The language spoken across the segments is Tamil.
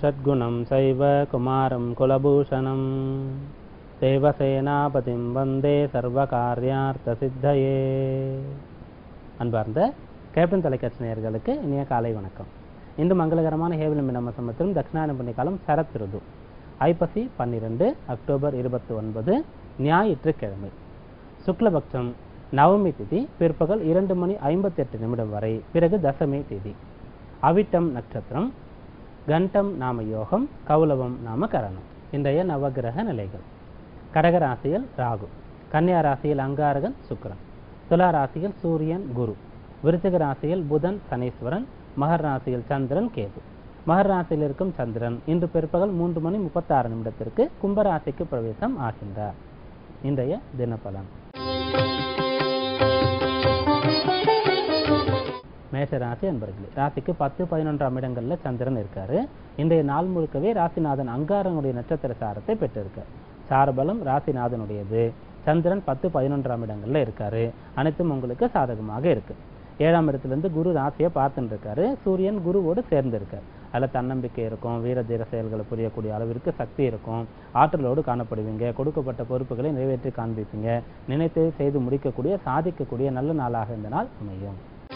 षड्गुणं सैव कुमारं कुलभूषणं தேவசேனாபதிம் வந்தே சர்வகாரியார்த்த சித்தையே அன்பார்ந்த கேப்டன் தொலைக்காட்சி நேயர்களுக்கு இனிய காலை வணக்கம் இன்று மங்களகரமான ஹேவலம் நம்ம சமத்திலும் தட்சிணாயன புண்ணிய காலம் சரத் ருது ஐப்பசி பன்னிரெண்டு அக்டோபர் இருபத்தி ஒன்பது ஞாயிற்றுக்கிழமை சுக்லபக்ஷம் நவமி திதி பிற்பகல் இரண்டு மணி ஐம்பத்தெட்டு நிமிடம் வரை பிறகு தசமி திதி அவிட்டம் நட்சத்திரம் கண்டம் நாம யோகம் கௌலவம் நாம கரணம் இன்றைய நவகிரக நிலைகள் கடக ராசியில் ராகு கன்னியா ராசியில் அங்காரகன் சுக்கிரன் துலா ராசியில் சூரியன் குரு விருச்சிக ராசியில் புதன் சனீஸ்வரன் மகர் ராசியில் சந்திரன் கேது மகர் ராசியில் இருக்கும் சந்திரன் இன்று பிற்பகல் மூன்று மணி முப்பத்தாறு நிமிடத்திற்கு கும்பராசிக்கு பிரவேசம் ஆகின்றார் இன்றைய தினபலன் மேஷ ராசி அன்பர்களே ராசிக்கு பத்து பதினொன்றாம் இடங்கள்ல சந்திரன் இருக்காரு இன்றைய நாள் முழுக்கவே ராசிநாதன் அங்காரனுடைய நட்சத்திர சாரத்தை பெற்றிருக்கார் சாரபலம் ராசிநாதனுடையது சந்திரன் பத்து பதினொன்றாம் இடங்கள்ல இருக்காரு அனைத்தும் உங்களுக்கு சாதகமாக இருக்கு ஏழாம் இடத்திலிருந்து குரு ராசியை பார்த்துட்டு இருக்காரு சூரியன் குருவோடு சேர்ந்து இருக்கார் அதில் தன்னம்பிக்கை இருக்கும் வீர தீர செயல்களை புரியக்கூடிய அளவிற்கு சக்தி இருக்கும் ஆற்றலோடு காணப்படுவீங்க கொடுக்கப்பட்ட பொறுப்புகளை நிறைவேற்றி காண்பிப்பீங்க நினைத்து செய்து முடிக்கக்கூடிய சாதிக்கக்கூடிய நல்ல நாளாக இந்த நாள் அமையும்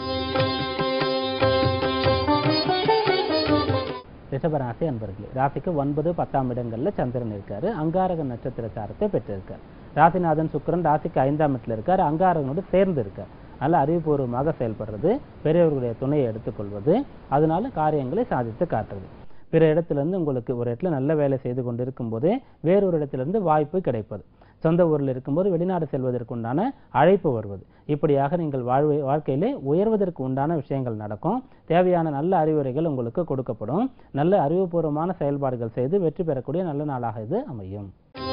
ரிஷபராசி அன்பர்களே ராசிக்கு ஒன்பது பத்தாம் இடங்கள்ல சந்திரன் இருக்காரு அங்காரக நட்சத்திர சாரத்தை பெற்றிருக்கார் ராசிநாதன் சுக்கிரன் ராசிக்கு ஐந்தாம் இடத்துல இருக்கார் அங்காரகனோடு சேர்ந்து இருக்கார் நல்ல அறிவுபூர்வமாக செயல்படுறது பெரியவர்களுடைய துணையை எடுத்துக்கொள்வது அதனால காரியங்களை சாதித்து காட்டுறது பிற இடத்திலிருந்து உங்களுக்கு ஒரு இடத்துல நல்ல வேலை செய்து கொண்டிருக்கும் போதே வேறொரு இடத்திலிருந்து வாய்ப்பு கிடைப்பது சொந்த ஊரில் இருக்கும்போது வெளிநாடு செல்வதற்கு உண்டான அழைப்பு வருவது இப்படியாக நீங்கள் வாழ்வை வாழ்க்கையிலே உயர்வதற்கு உண்டான விஷயங்கள் நடக்கும் தேவையான நல்ல அறிவுரைகள் உங்களுக்கு கொடுக்கப்படும் நல்ல அறிவுபூர்வமான செயல்பாடுகள் செய்து வெற்றி பெறக்கூடிய நல்ல நாளாக இது அமையும்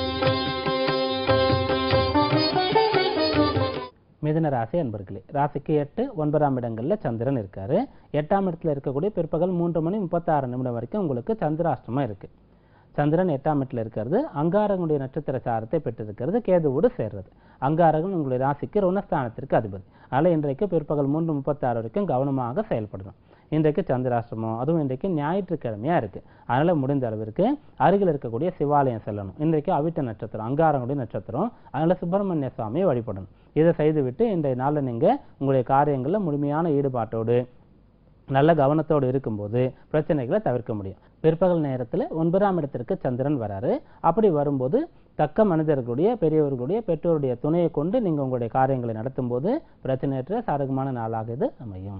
மிதுன ராசி அன்பர்களே ராசிக்கு எட்டு ஒன்பதாம் இடங்கள்ல சந்திரன் இருக்காரு எட்டாம் இடத்துல இருக்கக்கூடிய பிற்பகல் மூன்று மணி முப்பத்தாறு நிமிடம் வரைக்கும் உங்களுக்கு சந்திராஷ்டமம் இருக்கு சந்திரன் எட்டாம் இடத்துல இருக்கிறது அங்காரகனுடைய நட்சத்திர சாரத்தை பெற்றிருக்கிறது கேதுவோடு சேர்றது அங்காரகன் உங்களுடைய ராசிக்கு ருணஸ்தானத்திற்கு அதிபதி அதனால் இன்றைக்கு பிற்பகல் மூன்று முப்பத்தாறு வரைக்கும் கவனமாக செயல்படணும் இன்றைக்கு சந்திராஷ்டமம் அதுவும் இன்றைக்கு ஞாயிற்றுக்கிழமையா இருக்கு அதனால முடிந்த அளவிற்கு அருகில் இருக்கக்கூடிய சிவாலயம் செல்லணும் இன்றைக்கு அவிட்ட நட்சத்திரம் அங்காரங்களுடைய நட்சத்திரம் அதனால சுப்பிரமணிய சுவாமியை வழிபடணும் இதை செய்துவிட்டு இன்றைய நாளில் நீங்க உங்களுடைய காரியங்களில் முழுமையான ஈடுபாட்டோடு நல்ல கவனத்தோடு இருக்கும்போது பிரச்சனைகளை தவிர்க்க முடியும் பிற்பகல் நேரத்தில் ஒன்பதாம் இடத்திற்கு சந்திரன் வராரு அப்படி வரும்போது தக்க மனிதர்களுடைய பெரியவர்களுடைய பெற்றோருடைய துணையை கொண்டு நீங்கள் உங்களுடைய காரியங்களை நடத்தும் போது பிரச்சனையற்ற சாதகமான நாளாக இது அமையும்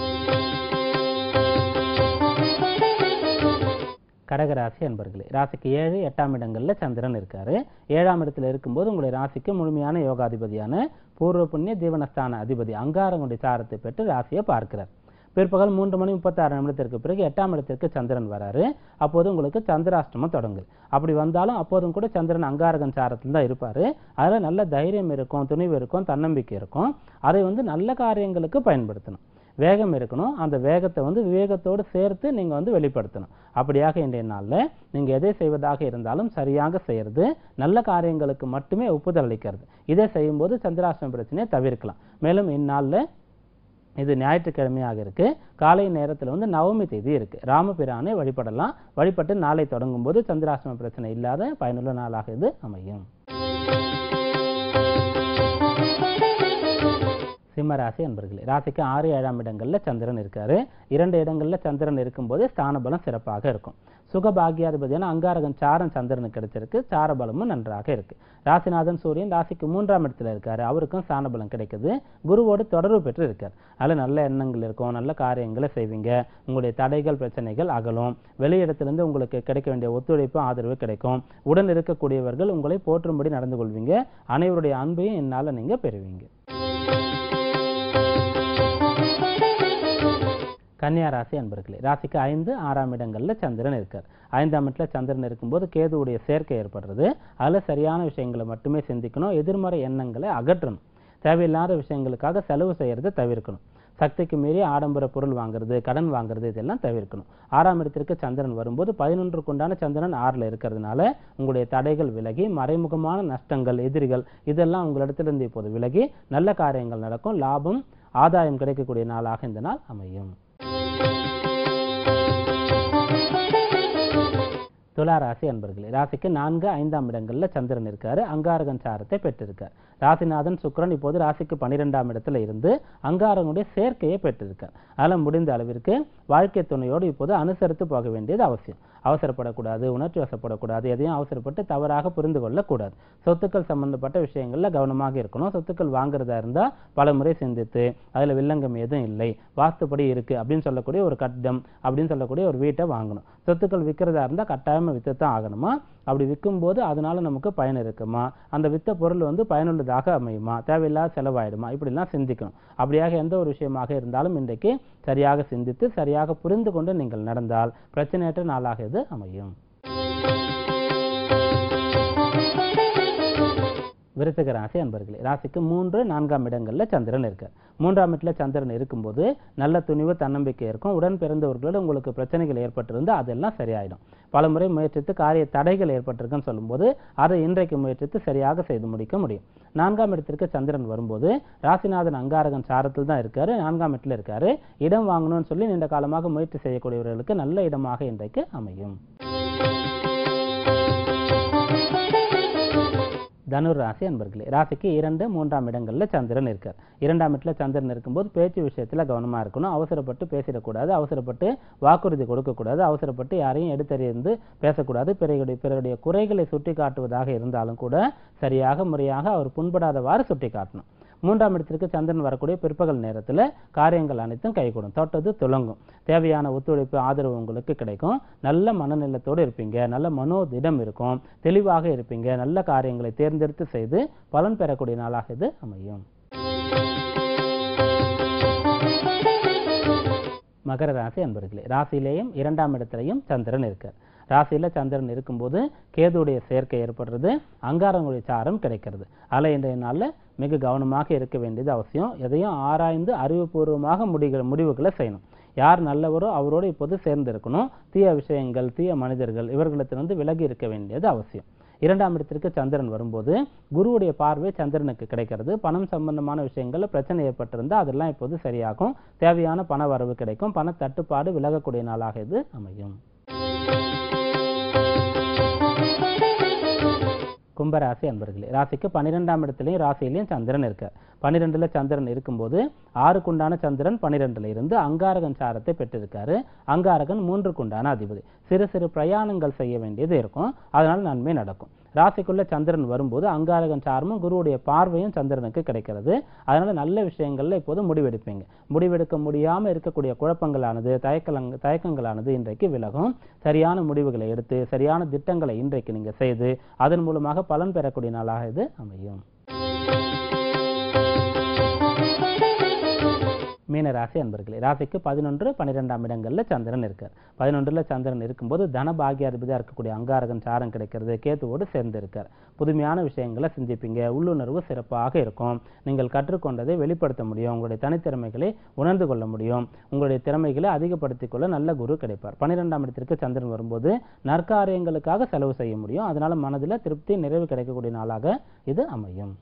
கடகராசி அன்பர்களே ராசிக்கு ஏழு எட்டாம் இடங்கள்ல சந்திரன் இருக்காரு ஏழாம் இடத்துல இருக்கும்போது உங்களுடைய ராசிக்கு முழுமையான யோகாதிபதியான பூர்வ புண்ணிய ஜீவனஸ்தான அதிபதி அங்காரங்களுடைய சாரத்தை பெற்று ராசியை பார்க்கிறார் பிற்பகல் மூன்று மணி முப்பத்தாறு நிமிடத்திற்கு பிறகு எட்டாம் இடத்திற்கு சந்திரன் வராரு அப்போது உங்களுக்கு சந்திராஷ்டமம் தொடங்குது அப்படி வந்தாலும் அப்போதும் கூட சந்திரன் அங்காரகன் சாரத்தில் தான் இருப்பாரு அதில் நல்ல தைரியம் இருக்கும் துணிவு இருக்கும் தன்னம்பிக்கை இருக்கும் அதை வந்து நல்ல காரியங்களுக்கு பயன்படுத்தணும் வேகம் இருக்கணும் அந்த வேகத்தை வந்து விவேகத்தோடு சேர்த்து நீங்கள் வந்து வெளிப்படுத்தணும் அப்படியாக இன்றைய நாளில் நீங்கள் எதை செய்வதாக இருந்தாலும் சரியாக செய்கிறது நல்ல காரியங்களுக்கு மட்டுமே ஒப்புதல் அளிக்கிறது இதை செய்யும்போது சந்திராஷ்டம பிரச்சனையை தவிர்க்கலாம் மேலும் இந்நாளில் இது ஞாயிற்றுக்கிழமையாக இருக்கு காலை நேரத்தில் வந்து நவமி தேதி இருக்கு ராமபிரானை வழிபடலாம் வழிபட்டு நாளை தொடங்கும் போது சந்திராஷ்டம பிரச்சனை இல்லாத பயனுள்ள நாளாக இது அமையும் சிம்மராசி அன்பர்களே ராசிக்கு ஆறு ஏழாம் இடங்கள்ல சந்திரன் இருக்காரு இரண்டு இடங்கள்ல சந்திரன் இருக்கும்போது ஸ்தான பலம் சிறப்பாக இருக்கும் சுகபாகியாதிபதியான அங்காரகன் சாரம் சந்திரனுக்கு கிடைச்சிருக்கு சாரபலமும் நன்றாக இருக்கு ராசிநாதன் சூரியன் ராசிக்கு மூன்றாம் இடத்துல இருக்காரு அவருக்கும் ஸ்தானபலம் கிடைக்குது குருவோடு தொடர்பு பெற்று இருக்கார் அதில் நல்ல எண்ணங்கள் இருக்கும் நல்ல காரியங்களை செய்வீங்க உங்களுடைய தடைகள் பிரச்சனைகள் அகலும் வெளியிடத்திலிருந்து உங்களுக்கு கிடைக்க வேண்டிய ஒத்துழைப்பு ஆதரவு கிடைக்கும் உடன் இருக்கக்கூடியவர்கள் உங்களை போற்றும்படி நடந்து கொள்வீங்க அனைவருடைய அன்பையும் என்னால் நீங்க பெறுவீங்க கன்னியா ராசி அன்பர்களே ராசிக்கு ஐந்து ஆறாம் இடங்கள்ல சந்திரன் இருக்கார் ஐந்தாம் இடத்துல சந்திரன் இருக்கும்போது கேதுவுடைய சேர்க்கை ஏற்படுறது அதில் சரியான விஷயங்களை மட்டுமே சிந்திக்கணும் எதிர்மறை எண்ணங்களை அகற்றணும் தேவையில்லாத விஷயங்களுக்காக செலவு செய்யறதை தவிர்க்கணும் சக்திக்கு மீறி ஆடம்பர பொருள் வாங்குறது கடன் வாங்குறது இதெல்லாம் தவிர்க்கணும் ஆறாம் இடத்திற்கு சந்திரன் வரும்போது பதினொன்றுக்கு உண்டான சந்திரன் ஆறில் இருக்கிறதுனால உங்களுடைய தடைகள் விலகி மறைமுகமான நஷ்டங்கள் எதிரிகள் இதெல்லாம் உங்களிடத்திலிருந்து இப்போது விலகி நல்ல காரியங்கள் நடக்கும் லாபம் ஆதாயம் கிடைக்கக்கூடிய நாளாக இந்த நாள் அமையும் துலா ராசி அன்பர்களே ராசிக்கு நான்கு ஐந்தாம் இடங்கள்ல சந்திரன் இருக்காரு அங்காரகன் சாரத்தை பெற்றிருக்கார் ராசிநாதன் சுக்கிரன் இப்போது ராசிக்கு பன்னிரெண்டாம் இடத்துல இருந்து அங்காரகனுடைய சேர்க்கையை பெற்றிருக்கார் அதனால் முடிந்த அளவிற்கு வாழ்க்கை துணையோடு இப்போது அனுசரித்து போக வேண்டியது அவசியம் அவசரப்படக்கூடாது உணர்ச்சி வசப்படக்கூடாது எதையும் அவசரப்பட்டு தவறாக புரிந்து கொள்ளக்கூடாது சொத்துக்கள் சம்பந்தப்பட்ட விஷயங்கள்ல கவனமாக இருக்கணும் சொத்துக்கள் வாங்குறதா இருந்தா பல முறை சிந்தித்து அதுல வில்லங்கம் எதுவும் இல்லை வாஸ்துப்படி இருக்கு அப்படின்னு சொல்லக்கூடிய ஒரு கட்டிடம் அப்படின்னு சொல்லக்கூடிய ஒரு வீட்டை வாங்கணும் சொத்துக்கள் விற்கிறதா இருந்தா கட்டாயமா வித்து தான் ஆகணுமா அப்படி விற்கும்போது அதனால நமக்கு பயன் இருக்குமா அந்த வித்த பொருள் வந்து பயனுள்ளதாக அமையுமா தேவையில்லாத செலவாயிடுமா இப்படிலாம் சிந்திக்கணும் அப்படியாக எந்த ஒரு விஷயமாக இருந்தாலும் இன்றைக்கு சரியாக சிந்தித்து சரியாக புரிந்து கொண்டு நீங்கள் நடந்தால் பிரச்சனையற்ற நாளாக இது அமையும் விருச்சிக ராசி அன்பர்களே ராசிக்கு மூன்று நான்காம் இடங்கள்ல சந்திரன் இருக்கார் மூன்றாம் இடத்துல சந்திரன் இருக்கும்போது நல்ல துணிவு தன்னம்பிக்கை இருக்கும் உடன் பிறந்தவர்களோட உங்களுக்கு பிரச்சனைகள் ஏற்பட்டிருந்தா அதெல்லாம் சரியாயிடும் பல முறை முயற்சித்து காரிய தடைகள் ஏற்பட்டிருக்குன்னு சொல்லும்போது அதை இன்றைக்கு முயற்சித்து சரியாக செய்து முடிக்க முடியும் நான்காம் இடத்திற்கு சந்திரன் வரும்போது ராசிநாதன் அங்காரகன் சாரத்தில் தான் இருக்காரு நான்காம் இடத்துல இருக்காரு இடம் வாங்கணும்னு சொல்லி நீண்ட காலமாக முயற்சி செய்யக்கூடியவர்களுக்கு நல்ல இடமாக இன்றைக்கு அமையும் தனுர் ராசி அன்பர்களே ராசிக்கு இரண்டு மூன்றாம் இடங்கள்ல சந்திரன் இருக்கார் இரண்டாம் இடத்துல சந்திரன் இருக்கும்போது பேச்சு விஷயத்துல கவனமா இருக்கணும் அவசரப்பட்டு பேசிடக்கூடாது அவசரப்பட்டு வாக்குறுதி கொடுக்கக்கூடாது அவசரப்பட்டு யாரையும் எடுத்தறிந்து பேசக்கூடாது பிறருடைய பிறருடைய குறைகளை சுட்டி காட்டுவதாக இருந்தாலும் கூட சரியாக முறையாக அவர் புண்படாதவாறு சுட்டி காட்டணும் மூன்றாம் இடத்திற்கு சந்திரன் வரக்கூடிய பிற்பகல் நேரத்தில் காரியங்கள் அனைத்தும் கைகூடும் தொட்டது துலங்கும் தேவையான ஒத்துழைப்பு ஆதரவு உங்களுக்கு கிடைக்கும் நல்ல மனநிலத்தோடு இருப்பீங்க நல்ல மனோதிடம் இருக்கும் தெளிவாக இருப்பீங்க நல்ல காரியங்களை தேர்ந்தெடுத்து செய்து பலன் பெறக்கூடிய நாளாக இது அமையும் மகர ராசி அன்பர்களே ராசியிலேயும் இரண்டாம் இடத்திலையும் சந்திரன் இருக்கார் ராசியில சந்திரன் இருக்கும்போது கேதுடைய சேர்க்கை ஏற்படுறது அங்காரங்களுடைய சாரம் கிடைக்கிறது அதில் இன்றைய நாளில் மிக கவனமாக இருக்க வேண்டியது அவசியம் எதையும் ஆராய்ந்து அறிவுபூர்வமாக முடிகள் முடிவுகளை செய்யணும் யார் நல்லவரோ அவரோடு இப்போது சேர்ந்து இருக்கணும் தீய விஷயங்கள் தீய மனிதர்கள் இவர்களிடத்திலிருந்து விலகி இருக்க வேண்டியது அவசியம் இரண்டாம் இடத்திற்கு சந்திரன் வரும்போது குருவுடைய பார்வை சந்திரனுக்கு கிடைக்கிறது பணம் சம்பந்தமான விஷயங்கள்ல பிரச்சனை ஏற்பட்டிருந்தா அதெல்லாம் இப்போது சரியாகும் தேவையான பண வரவு கிடைக்கும் பண தட்டுப்பாடு விலகக்கூடிய நாளாக இது அமையும் கும்பராசி அன்பர்களே ராசிக்கு பன்னிரெண்டாம் இடத்துலையும் ராசியிலையும் சந்திரன் இருக்கார் பன்னிரெண்டுல சந்திரன் இருக்கும்போது ஆறுக்குண்டான சந்திரன் பன்னிரெண்டுல இருந்து அங்காரகன் சாரத்தை பெற்றிருக்காரு அங்காரகன் மூன்றுக்குண்டான அதிபதி சிறு சிறு பிரயாணங்கள் செய்ய வேண்டியது இருக்கும் அதனால நன்மை நடக்கும் ராசிக்குள்ள சந்திரன் வரும்போது அங்காரகன் சாரமும் குருவுடைய பார்வையும் சந்திரனுக்கு கிடைக்கிறது அதனால நல்ல விஷயங்கள்ல இப்போது முடிவெடுப்பீங்க முடிவெடுக்க முடியாம இருக்கக்கூடிய குழப்பங்களானது தயக்கலங் தயக்கங்களானது இன்றைக்கு விலகும் சரியான முடிவுகளை எடுத்து சரியான திட்டங்களை இன்றைக்கு நீங்க செய்து அதன் மூலமாக பலன் பெறக்கூடிய நாளாக இது அமையும் மீன ராசி அன்பர்களே ராசிக்கு பதினொன்று பன்னிரெண்டாம் இடங்கள்ல சந்திரன் இருக்கார் பதினொன்றுல சந்திரன் இருக்கும்போது தன பாகியாதிபதியா இருக்கக்கூடிய அங்காரகன் சாரம் கிடைக்கிறது கேத்துவோடு சேர்ந்து இருக்கார் புதுமையான விஷயங்களை சிந்திப்பீங்க உள்ளுணர்வு சிறப்பாக இருக்கும் நீங்கள் கற்றுக்கொண்டதை வெளிப்படுத்த முடியும் உங்களுடைய தனித்திறமைகளை உணர்ந்து கொள்ள முடியும் உங்களுடைய திறமைகளை அதிகப்படுத்திக் கொள்ள நல்ல குரு கிடைப்பார் பன்னிரெண்டாம் இடத்திற்கு சந்திரன் வரும்போது நற்காரியங்களுக்காக செலவு செய்ய முடியும் அதனால மனதில் திருப்தி நிறைவு கிடைக்கக்கூடிய நாளாக இது அமையும்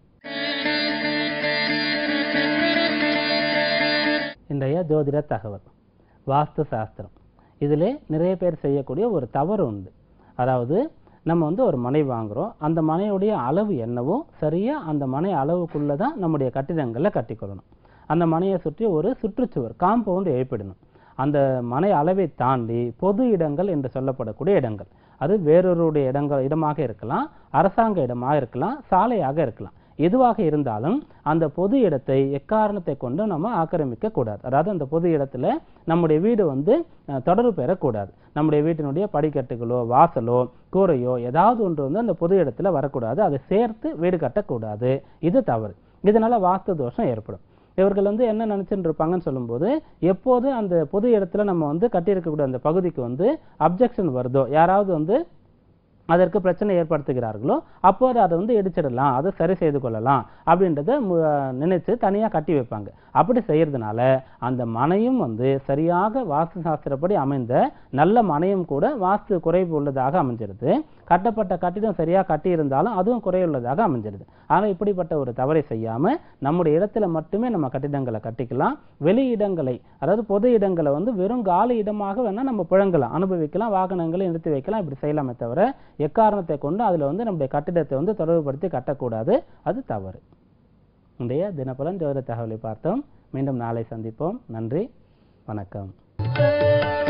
இன்றைய ஜோதிட தகவல் வாஸ்து சாஸ்திரம் இதிலே நிறைய பேர் செய்யக்கூடிய ஒரு தவறு உண்டு அதாவது நம்ம வந்து ஒரு மனை வாங்குறோம் அந்த மனையுடைய அளவு என்னவோ சரியா அந்த மனை அளவுக்குள்ள தான் நம்முடைய கட்டிடங்களை கட்டிக்கொள்ளணும் அந்த மனையை சுற்றி ஒரு சுற்றுச்சுவர் காம்பவுண்ட் எழுப்பிடணும் அந்த மனை அளவை தாண்டி பொது இடங்கள் என்று சொல்லப்படக்கூடிய இடங்கள் அது வேறொருடைய இடங்கள் இடமாக இருக்கலாம் அரசாங்க இடமாக இருக்கலாம் சாலையாக இருக்கலாம் எதுவாக இருந்தாலும் அந்த பொது இடத்தை எக்காரணத்தை கொண்டு நம்ம ஆக்கிரமிக்க கூடாது அதாவது அந்த பொது இடத்துல நம்முடைய வீடு வந்து அஹ், தொடர்பு பெறக்கூடாது நம்முடைய வீட்டினுடைய படிக்கட்டுகளோ வாசலோ கூரையோ ஏதாவது ஒன்று வந்து அந்த பொது இடத்துல வரக்கூடாது அதை சேர்த்து வீடு கட்டக்கூடாது இது தவறு இதனால வாஸ்து தோஷம் ஏற்படும் இவர்கள் வந்து என்ன நினைச்சுட்டு இருப்பாங்கன்னு சொல்லும்போது எப்போது அந்த பொது இடத்துல நம்ம வந்து கட்டியிருக்கக்கூடிய அந்த பகுதிக்கு வந்து அப்ஜெக்ஷன் வருதோ யாராவது வந்து அதற்கு பிரச்சனை ஏற்படுத்துகிறார்களோ அப்போது அதை வந்து இடிச்சிடலாம் அதை சரி செய்து கொள்ளலாம் அப்படின்றத மு- நினைச்சு தனியாக கட்டி வைப்பாங்க அப்படி செய்யறதுனால அந்த மனையும் வந்து சரியாக வாஸ்து சாஸ்திரப்படி அமைந்த நல்ல மனையும் கூட வாஸ்து குறைவு உள்ளதாக அமைஞ்சிருது கட்டப்பட்ட கட்டிடம் சரியாக கட்டி இருந்தாலும் அதுவும் குறைவுள்ளதாக அமைஞ்சிருது ஆனால் இப்படிப்பட்ட ஒரு தவறை செய்யாம நம்முடைய இடத்துல மட்டுமே நம்ம கட்டிடங்களை கட்டிக்கலாம் வெளி இடங்களை அதாவது பொது இடங்களை வந்து வெறும் காலி இடமாக வேணா நம்ம புழங்கலாம் அனுபவிக்கலாம் வாகனங்களை நிறுத்தி வைக்கலாம் இப்படி செய்யலாமே தவிர எக்காரணத்தை கொண்டு அதுல வந்து நம்முடைய கட்டிடத்தை வந்து தொடர்புபடுத்தி கட்டக்கூடாது அது தவறு இன்றைய தினப்பலன் ஜோதிட தகவலை பார்த்தோம் மீண்டும் நாளை சந்திப்போம் நன்றி வணக்கம்